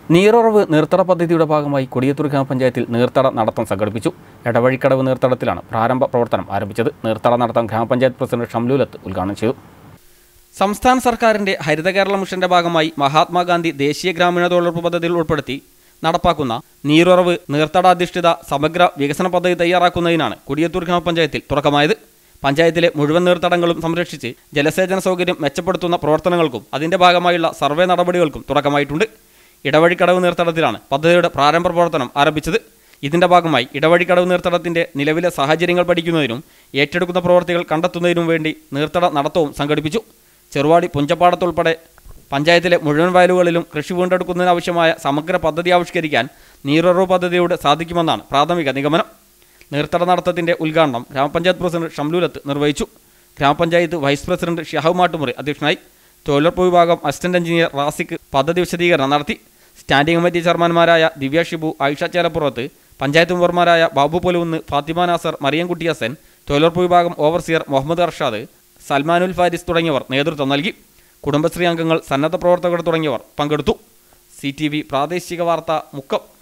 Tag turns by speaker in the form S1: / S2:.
S1: നീരുറവ് നീർത്തട പദ്ധതിയുടെ ഭാഗമായി കൊടിയത്തൂർ ഗ്രാമപഞ്ചായത്തിൽ നീർത്തട നടത്തം സംഘടിപ്പിച്ചു എടവഴിക്കടവ് നീർത്തടത്തിലാണ് പ്രാരംഭ പ്രവർത്തനം ആരംഭിച്ചത് നീർത്തട നടത്തം ഗ്രാമപഞ്ചായത്ത് പ്രസിഡന്റ് ഷംലൂലത്ത് ഉദ്ഘാടനം ചെയ്തു സംസ്ഥാന സർക്കാരിന്റെ ഹരിത കേരള മിഷന്റെ ഭാഗമായി മഹാത്മാഗാന്ധി ദേശീയ ഗ്രാമീണ തൊഴിലുറപ്പ് പദ്ധതിയിൽ ഉൾപ്പെടുത്തി നടപ്പാക്കുന്ന നീരുറവ് നീർത്തടാധിഷ്ഠിത സമഗ്ര വികസന പദ്ധതി തയ്യാറാക്കുന്നതിനാണ് കൊടിയത്തൂർ ഗ്രാമപഞ്ചായത്തിൽ തുടക്കമായത് പഞ്ചായത്തിലെ മുഴുവൻ നീർത്തടങ്ങളും സംരക്ഷിച്ച് ജലസേചന സൗകര്യം മെച്ചപ്പെടുത്തുന്ന പ്രവർത്തനങ്ങൾക്കും അതിന്റെ ഭാഗമായുള്ള സർവേ നടപടികൾക്കും തുടക്കമായിട്ടുണ്ട് ഇടവഴിക്കടവ് നീർത്തടത്തിലാണ് പദ്ധതിയുടെ പ്രാരംഭ പ്രവർത്തനം ആരംഭിച്ചത് ഇതിന്റെ ഭാഗമായി ഇടവഴിക്കടവ് നീർത്തടത്തിന്റെ നിലവിലെ സാഹചര്യങ്ങൾ പഠിക്കുന്നതിനും ഏറ്റെടുക്കുന്ന പ്രവർത്തികൾ കണ്ടെത്തുന്നതിനും വേണ്ടി നീർത്തട നടത്തവും സംഘടിപ്പിച്ചു ചെറുവാടി പുഞ്ചപ്പാടത്തുൾപ്പെടെ പഞ്ചായത്തിലെ മുഴുവൻ വയലുകളിലും കൃഷി വീണ്ടെടുക്കുന്നതിനാവശ്യമായ സമഗ്ര പദ്ധതി ആവിഷ്കരിക്കാൻ നീറുറവ് പദ്ധതിയിലൂടെ സാധിക്കുമെന്നാണ് പ്രാഥമിക നിഗമനം നീർത്തട നടത്തത്തിന്റെ ഉദ്ഘാടനം ഗ്രാമപഞ്ചായത്ത് പ്രസിഡന്റ് ഷംലൂലത്ത് നിർവഹിച്ചു ഗ്രാമപഞ്ചായത്ത് വൈസ് പ്രസിഡന്റ് ഷിഹാബ് മാട്ടുമുറി അധ്യക്ഷനായി തൊഴിലുറപ്പ് വിഭാഗം അസിസ്റ്റന്റ് എഞ്ചിനീയർ റാസിക്ക് പദ്ധതി വിശദീകരണം നടത്തി സ്റ്റാൻഡിംഗ് കമ്മിറ്റി ചെയർമാൻമാരായ ദിവ്യ ഷിബു ആയിഷ ചേലപ്പുറത്ത് പഞ്ചായത്ത് മെമ്പർമാരായ ബാബു പൊലുവുന്ന് ഫാത്തിമ നാസർ മറിയംകുട്ടി ഹസൻ തൊഴിലുറപ്പ് വിഭാഗം ഓവർസിയർ മുഹമ്മദ് അർഷാദ് സൽമാനുൽ ഫാരിസ് തുടങ്ങിയവർ നേതൃത്വം നൽകി കുടുംബശ്രീ അംഗങ്ങൾ സന്നദ്ധ പ്രവർത്തകർ തുടങ്ങിയവർ പങ്കെടുത്തു സി പ്രാദേശിക വാർത്ത മുക്കം